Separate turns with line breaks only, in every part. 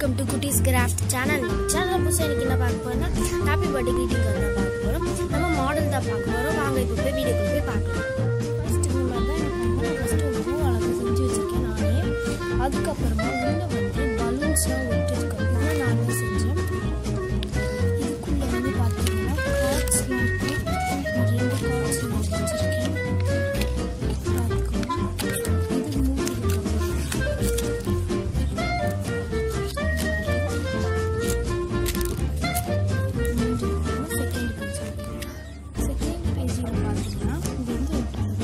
welcome to குட்டீஸ் craft channel channel புதுசாக இன்னைக்கு என்ன பார்க்க போறோம்னா ஹாப்பி பர்த்டே கிரீட்டிங் கார்டு தான் பார்க்க போகிறோம் நம்ம மாடல் தான் பார்க்க போகிறோம் வாங்க இப்போ போய் வீடியோக்குள்ள போய் பார்க்கலாம் ஃபர்ஸ்ட் இந்த மாதிரி தான் எனக்கு ஃபஸ்ட்டு ஒரு பூ அழகாக செஞ்சு வச்சுருக்கேன் நானே அதுக்கப்புறமா உள்ள வந்து பலூன்ஸ்லாம் ஒட்டிருக்கேன் இதெல்லாம் நானே செஞ்சேன் இதுக்குள்ள வந்து பார்த்தீங்கன்னா கார்ட்ஸ்லாம் இருக்கு நான் ரெண்டு கார்ட்ஸ் நான் வச்சுருக்கேன் பார்த்துக்கோங்க இது மூடி இருக்கு செகண்ட் பேஜ் செகண்ட் பேஜில் பார்த்தீங்கன்னா இது வந்து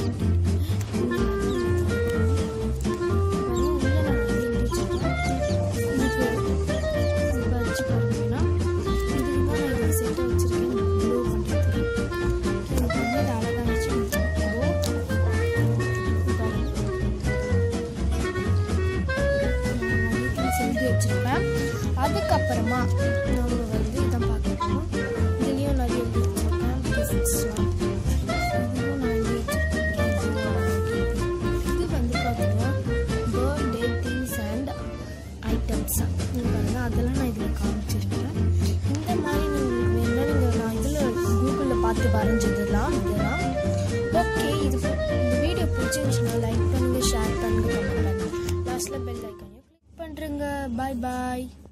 அதுக்கப்புறமா நம்ம வந்து இதை பார்க்கணும் இதுலேயும் நிறைய எழுதி வச்சிருக்கேன் கிஃப்ட்ஸ்லாம் இதுவும் நான் எழுதி வச்சிருக்கேன் இது வந்து பார்த்தீங்கன்னா பர்த்டே திங்ஸ் அண்ட் ஐட்டம்ஸ் நீங்கள் பாருங்கள் அதெல்லாம் நான் இதில் காமிச்சிருக்கேன் இந்த மாதிரி நீங்கள் வேணும்னா நீங்கள் நான் இதில் கூகுளில் பார்த்து வரைஞ்சதுலாம் இதெல்லாம் ஓகே இது இந்த வீடியோ பிடிச்சிருந்துச்சுன்னா லைக் பண்ணுங்கள் ஷேர் பண்ணுங்கள் கமெண்ட் பண்ணுங்கள் லாஸ்ட்டில் பெல் ஐக்கானையும் கிளிக் பண்ணுறேங்க பாய் பாய்